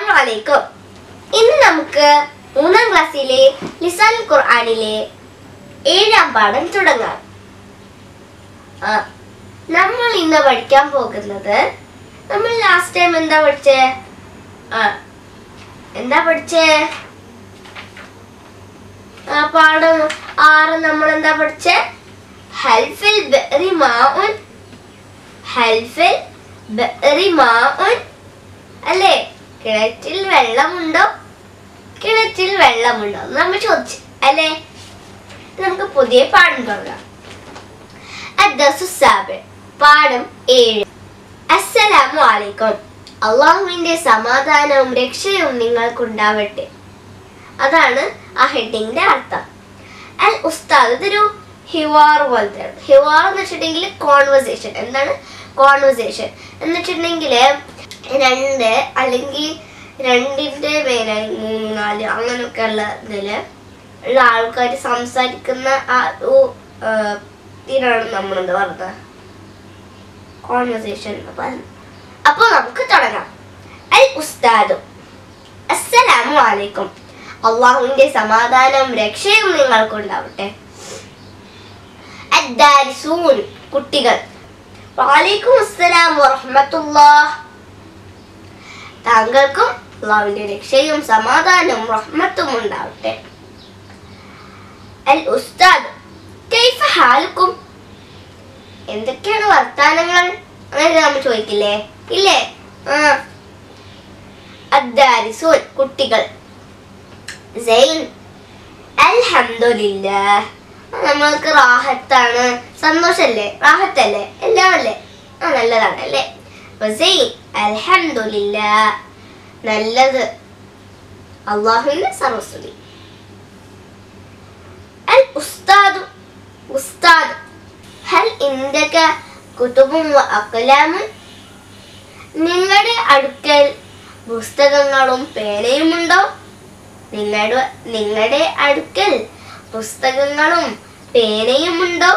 അലൈക്കും ഇന്ന് നമുക്ക് മൂന്നാം ക്ലാസ്സിലെ ലിസാൻ ഖുർആനിലെ ഏഴാം പാഠം തുടങ്ങാം ആ, നമ്മൾ ഇന്ന് പഠിക്കാൻ പോകുന്നത് നമ്മൾ ലാസ്റ്റ് ടൈം എന്താ പഠിച്ചേ ആ എന്താ പഠിച്ചേ ആ പാഠം ആറ് നമ്മൾ എന്താ പഠിച്ചേ ഹൽഫിൽ ബെറി മാഉൻ ഹൽഫിൽ ബെറി മാഉൻ അല്ലേ കിണറ്റിൽ വെള്ളമുണ്ടോ കിണറ്റിൽ വെള്ളമുണ്ടോ എന്ന് നമ്മൾ ചോദിച്ചു അല്ലേ നമുക്ക് പുതിയ പാഠം തുടങ്ങാം അദ്ദർസു സാബിർ പാഠം ഏഴ് അസ്സലാമു അലൈക്കും അള്ളാഹുവിന്റെ സമാധാനവും രക്ഷയും നിങ്ങൾക്കുണ്ടാവട്ടെ അതാണ് ആ ഹെഡിങ്ങിന്റെ അർത്ഥം അൽ ഉസ്താദ് ഇതൊരു ഹിവാർ പോലത്തെ ഹിവാർ എന്ന് വെച്ചിട്ടുണ്ടെങ്കിൽ കോൺവെർസേഷൻ എന്താണ് കോൺവെർസേഷൻ എന്ന് വെച്ചിട്ടുണ്ടെങ്കിൽ രണ്ട് അല്ലെങ്കിൽ രണ്ടിന്റെ പേര് മൂന്ന് നാല് അങ്ങനെയൊക്കെ ഉള്ള ഇതില് ഉള്ള ആൾക്കാർ സംസാരിക്കുന്ന ആ ഒരു ആ, ഇതിനാണ് നമ്മൾ എന്താ പറയുന്നത് കോൺവെർസേഷൻ അപ്പൊ നമുക്ക് തുടങ്ങാം അൽ ഉസ്താദു അസ്സലാമു അലൈക്കും അള്ളാഹുവിന്റെ സമാധാനവും രക്ഷയും നിങ്ങൾക്കുണ്ടാവട്ടെ അദ്ദാരിസൂൻ കുട്ടികൾ വലൈക്കും അസ്സലാം വറഹ്മത്തുള്ളാഹ് താങ്കൾക്കും അള്ളാഹുവിന്റെ രക്ഷയും സമാധാനവും റഹ്മത്തും ഉണ്ടാവട്ടെ അൽ ഉസ്താദ് കൈഫ ഹാലുക്കും എന്തൊക്കെയാണ് വർത്താനങ്ങൾ അങ്ങനെ നമ്മൾ ചോദിക്കില്ലേ ഇല്ലേ ആ അദ്ദാരിസൂൻ കുട്ടികൾ സെയിൻ അൽഹംദുലില്ലാ നമ്മൾക്ക് റാഹത്താണ് സന്തോഷല്ലേ റാഹത്തല്ലേ എല്ലാം അല്ലേ ആ നല്ലതാണ് അല്ലേ അപ്പൊ സെയിൻ അൽഹംദുലില്ലാ നല്ലത് അള്ളാഹുവിന്റെ സർവസ്തുതി അൽ ഉസ്താദു ഉസ്താദ് ഹൽ ഇന്ദക കുതുബും വ അഖ്ലാമുൻ നിങ്ങളുടെ അടുക്കൽ പുസ്തകങ്ങളും പേനയുമുണ്ടോ നിങ്ങളുടെ നിങ്ങളുടെ അടുക്കൽ പുസ്തകങ്ങളും പേനയുമുണ്ടോ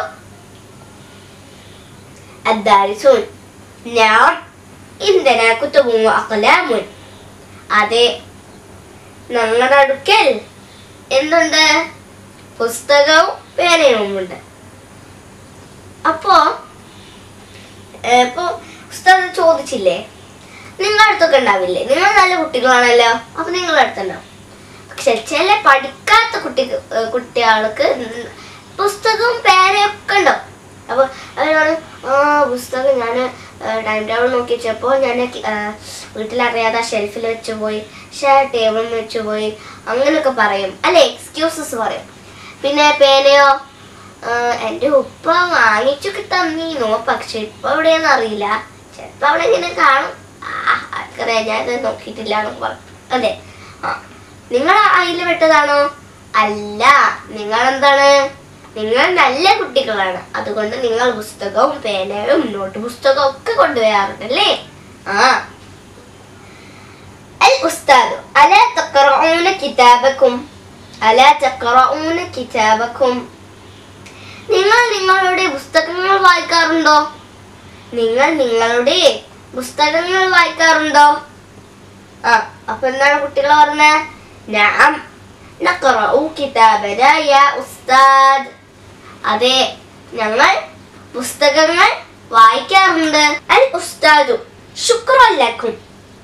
അദ്ദാരിസൂൻ ഞാൻ ഇന്ദന കുത്തുബും വ അഖ്ലാമുൻ അതെ ഞങ്ങളുടെ അടുക്കൽ എന്തുണ്ട് പുസ്തകവും പേനയുമുണ്ട് അപ്പോ ഏ, ഇപ്പൊ ഉസ്താദ് ചോദിച്ചില്ലേ നിങ്ങളുടെ അടുത്തൊക്കെ ഉണ്ടാവില്ലേ നിങ്ങൾ നല്ല കുട്ടികളാണല്ലോ അപ്പൊ നിങ്ങളുടെ അടുത്തുണ്ടാവും പക്ഷെ ചില പഠിക്കാത്ത കുട്ടി ഏ, കുട്ടികൾക്ക് പുസ്തകവും പേനയൊക്കെ ഉണ്ടാവും അപ്പൊ അവരാണ് ആ പുസ്തകം ഞാൻ ടൈം ടേബിൾ നോക്കി വെച്ചപ്പോൾ ഞാൻ വീട്ടിലറിയാതെ ഷെൽഫിൽ വെച്ച് പോയി ഷേ ടേബിളിൽ വെച്ച് പോയി അങ്ങനെയൊക്കെ പറയും അല്ലെ എക്സ്ക്യൂസസ് പറയും പിന്നെ പേനയോ ആ, എൻ്റെ ഉപ്പ വാങ്ങിച്ചൊക്കെ തന്നീനു പക്ഷെ ഇപ്പൊ എവിടെയാന്ന് അറിയില്ല ചിലപ്പോ അവിടെ ഇങ്ങനെ കാണും ആ ആർക്കറിയാം ഞാൻ ഇത് നോക്കിയിട്ടില്ല എന്ന് പറഞ്ഞു അതെ ആ നിങ്ങൾ അതിൽ പെട്ടതാണോ അല്ല നിങ്ങൾ എന്താണ് നിങ്ങൾ നല്ല കുട്ടികളാണ് അതുകൊണ്ട് നിങ്ങൾ പുസ്തകവും പേനയും നോട്ട് പുസ്തകവും ഒക്കെ കൊണ്ടുവരാറുണ്ടല്ലേ ആ അൽ ഉസ്താദു അല തഖറഊന കിതാബക്കും അല തഖറഊന കിതാബക്കും നിങ്ങൾ നിങ്ങളുടെ പുസ്തകങ്ങൾ വായിക്കാറുണ്ടോ നിങ്ങൾ നിങ്ങളുടെ പുസ്തകങ്ങൾ വായിക്കാറുണ്ടോ ആ അപ്പൊ എന്താണ് കുട്ടികൾ പറഞ്ഞ ഞാൻ നഖറഉ കിതാബന യാ ഉസ്താദ് അതെ ഞങ്ങൾ പുസ്തകങ്ങൾ വായിക്കാറുണ്ട് അൽ ഉസ്താദു ശുക്രല്ലക്കും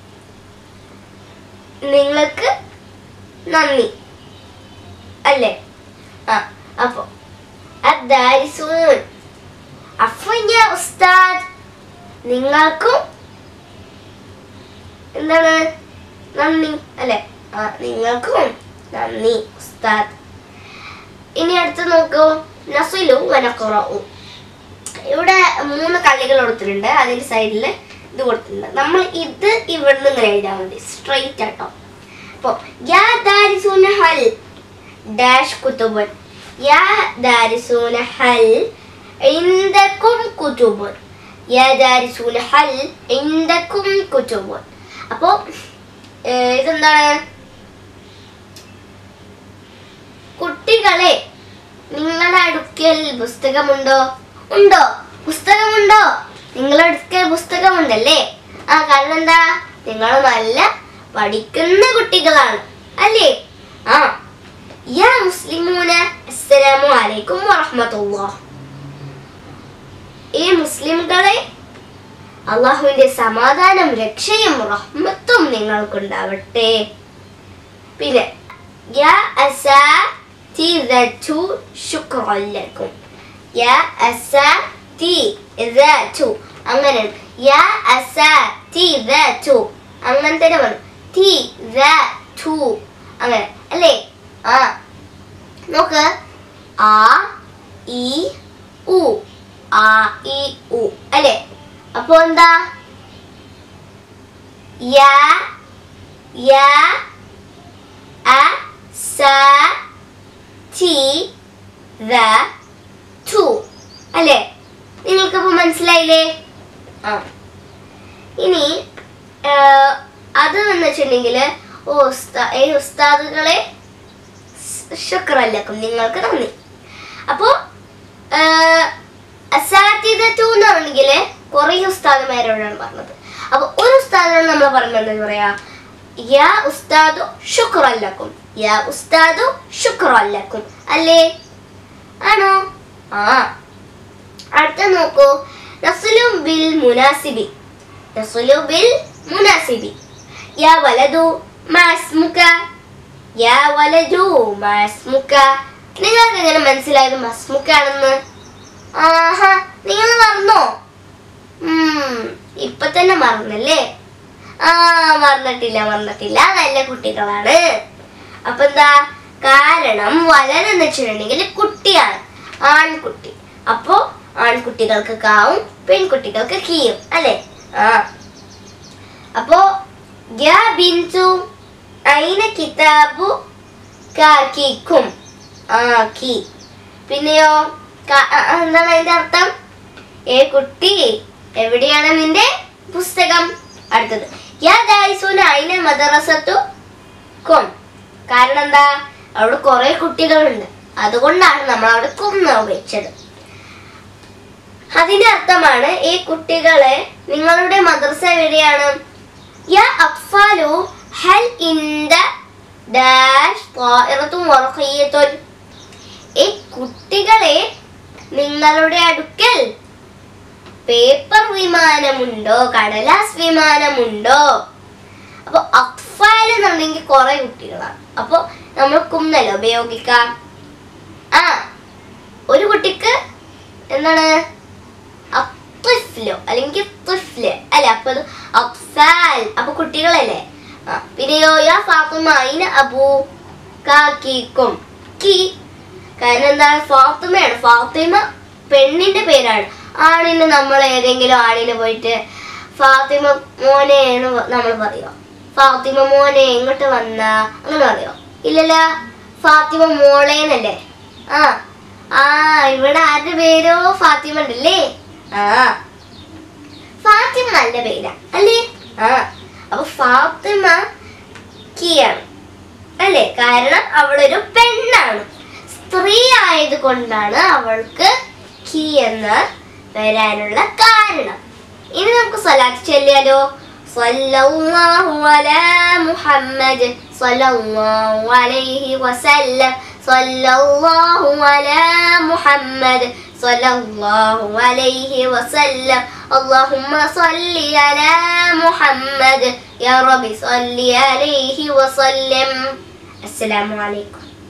നിങ്ങൾക്ക് നന്ദി അല്ലേ ആ അപ്പൊ അദ്ദാരിസൂൻ അഫ്വൻ യാ ഉസ്താദ് നിങ്ങൾക്കും എന്താണ് നന്ദി അല്ലെ ആ നിങ്ങൾക്കും നന്ദി ഉസ്താദ് ഇനി അടുത്ത് നോക്കൂ നസുലു വനക്കുറവു ഇവിടെ മൂന്ന് കള്ളികൾ കൊടുത്തിട്ടുണ്ട് അതിന്റെ സൈഡിൽ ഇത് കൊടുത്തിട്ടുണ്ട് നമ്മൾ ഇത് ഇവിടുന്ന് ഇങ്ങനെ എഴുതാൻ മതി സ്ട്രെയിറ്റ് ആട്ടോ അപ്പൊ യാ ദാരിസൂന ഹൽ ഡാഷ് കുത്തുബൻ യാ ദാരിസൂന ഹൽ عندكم كتب يا دارسون هل عندكم كتب അപ്പോ ഏഹ്, ഇതെന്താണ് കുട്ടികളെ നിങ്ങളുടെ അടുക്കൽ പുസ്തകമുണ്ടോ ഉണ്ടോ പുസ്തകമുണ്ടോ നിങ്ങളുടെ അടുക്കൽ പുസ്തകമുണ്ടല്ലേ ആ കാരണം എന്താ നിങ്ങൾ നല്ല പഠിക്കുന്ന കുട്ടികളാണ് അല്ലേ ആ യാ മുസ്ലിമൂന അസ്സലാമു അലൈക്കും വറഹ്മത്തുള്ളാഹ് ഈ മുസ്ലിംകളെ അള്ളാഹുവിന്റെ സമാധാനം രക്ഷയും റഹ്മത്തും നിങ്ങൾക്കുണ്ടാവട്ടെ പിന്നെ യാ അസാതിദതു ശുക്രൻ ലക്കും യാ അസാതിദതു അങ്ങനെ യാ അസാതിദതു അങ്ങനെ തന്നെ പറഞ്ഞു തി തു അങ്ങനെ അല്ലേ ആ നോക്ക് ആ ഇ ഉ ആ ഇ ഉ അല്ലേ അപ്പൊ എന്താ യാ യാ അ സ ടി ദ ടു അല്ലേ നിങ്ങൾക്കപ്പോ മനസ്സിലായില്ലേ ആ ഇനി ആ, അത് എന്ന് വെച്ചിട്ടുണ്ടെങ്കിൽ ഓ ഉസ്താ ഏ ഉസ്താദുകളെ ശുക്രല്ലക്കും നിങ്ങൾക്ക് നന്ദി അപ്പോ അസാധ്യതു എന്ന് പറഞ്ഞെങ്കിൽ കുറെ ഉസ്താദുമാരോടാണ് പറഞ്ഞത് അപ്പൊ ഒരു ഉസ്താദിനോട് നമ്മൾ പറയുന്നത് എന്താ പറയാ യാ ഉസ്താദു ശുക്രല്ലക്കും യാ ഉസ്താദു ശുക്രല്ലക്കും അല്ലേ ആണോ ആ അടുത്ത നോക്കൂ നസ്ലു ബിൽ മുനാസിബി നസ്ലു ബിൽ മുനാസിബി യാ വലതു മാസ്മുക യാ വലതു മാസ്മുക നിങ്ങൾക്ക് എങ്ങനെ മനസ്സിലായത് മസ്മുക്കാണെന്ന് ആഹാ നിങ്ങൾ മറന്നോ ഉം, ഇപ്പൊ തന്നെ മറന്നല്ലേ ആ മറന്നിട്ടില്ല മറന്നിട്ടില്ല നല്ല കുട്ടികളാണ് അപ്പൊ എന്താ കാരണം വലൻ എന്ന് വെച്ചിട്ടുണ്ടെങ്കിൽ കുട്ടിയാണ് ആൺകുട്ടി അപ്പോ ആൺകുട്ടികൾക്ക് കാവും പെൺകുട്ടികൾക്ക് കീയും അല്ലേ ആ അപ്പോ യാ ബിന്ദു അയിന കിതാബു കാക്കിക്കും ആ കി പിന്നെയോ ക- ആ, ആ, എന്താണ് അതിന്റെ അർത്ഥം ഏ കുട്ടി എവിടെയാണ് നിന്റെ പുസ്തകം അടുത്തത് യാ ദാരിസൂന അയിന മദ്രസത്തു കൊം കാരണം എന്താ അവിടെ കുറെ കുട്ടികളുണ്ട് അതുകൊണ്ടാണ് നമ്മൾ അവിടെ കുന്ന് വെച്ചത് അതിന്റെ അർത്ഥമാണ് ഈ കുട്ടികളെ നിങ്ങളുടെ മദ്രസ എവിടെയാണ് യാ അഫ്സാലു ഹൽ ഇൻദ ഡാഷ് ത്വാഇറത്തും വറഖിയ്യത്തുൻ ഈ കുട്ടികളെ നിങ്ങളുടെ അടുക്കൽ പേപ്പർ വിമാനമുണ്ടോ കടലാസ് വിമാനമുണ്ടോ അപ്പൊ അക്ഫാൽ എന്നുണ്ടെങ്കിൽ കുറെ കുട്ടികളാണ് അപ്പൊ നമ്മൾ കുന്നല്ലോ ഉപയോഗിക്കാം ആ ഒരു കുട്ടിക്ക് എന്താണ് അത്ഫ്ലോ അല്ലെങ്കിൽ തുഫ്ല് അല്ലെ അപ്പൊ അത് അക്ഫാൽ അപ്പൊ കുട്ടികളല്ലേ ആ പിന്നെയോ യാ ഫാത്തിമ അയിന് അബു കാക്കിക്കും കി കാരണം എന്താണ് ഫാത്തിമയാണ് ഫാത്തിമ പെണ്ണിന്റെ പേരാണ് ആണിന് നമ്മൾ ഏതെങ്കിലും ആണിന് പോയിട്ട് ഫാത്തിമ മോനെയാണ് നമ്മൾ പറയുക ഫാത്തിമ മോനെ എങ്ങോട്ട് വന്ന അങ്ങനെ പറയോ ഇല്ലല്ല ഫാത്തിമ മോളേന്നല്ലേ ആ ആ ഇവിടെ ആരുടെ പേരോ ഫാത്തിമ ഉണ്ടല്ലേ ആ ഫാത്തിമ നല്ല പേരാ അല്ലേ ആ അപ്പൊ ഫാത്തിമ കീയാണ് അല്ലേ കാരണം അവളൊരു പെണ്ണാണ് സ്ത്രീ ആയതുകൊണ്ടാണ് അവൾക്ക് കീ എന്ന് വരാനുള്ള കാരണം ഇനി നമുക്ക് സ്വലാത്ത് ചൊല്ലിയാലോ സ്വല്ലല്ലാഹു അലാ മുഹമ്മദ് സ്വല്ലല്ലാഹു അലൈഹി വസല്ലം സ്വല്ലല്ലാഹു അലാ മുഹമ്മദ് സ്വല്ലല്ലാഹു അലൈഹി വസല്ലം اللهم صل على محمد يا رب صل عليه وسلم السلام عليكم